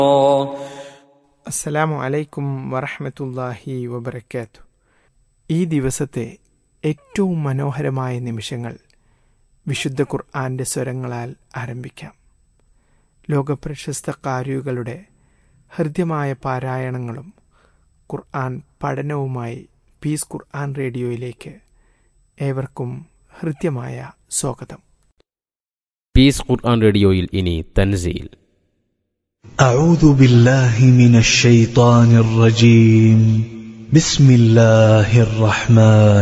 അസ്സലാമു അലൈക്കും വറഹമത്തല്ലാഹി വബർക്കാത്തു ഈ ദിവസത്തെ ഏറ്റവും മനോഹരമായ നിമിഷങ്ങൾ വിശുദ്ധ ഖുർആന്റെ സ്വരങ്ങളാൽ ആരംഭിക്കാം ലോകപ്രശസ്ത കാരികളുടെ ഹൃദ്യമായ പാരായണങ്ങളും ഖുർആൻ പഠനവുമായി പീസ് ഖുർആൻ റേഡിയോയിലേക്ക് ഏവർക്കും ഹൃദ്യമായ സ്വാഗതം പീസ് ഖുർആൻ റേഡിയോയിൽ ഇനി തൻസീൽ أعوذ بالله من الشيطان الرجيم بسم الله الرحمن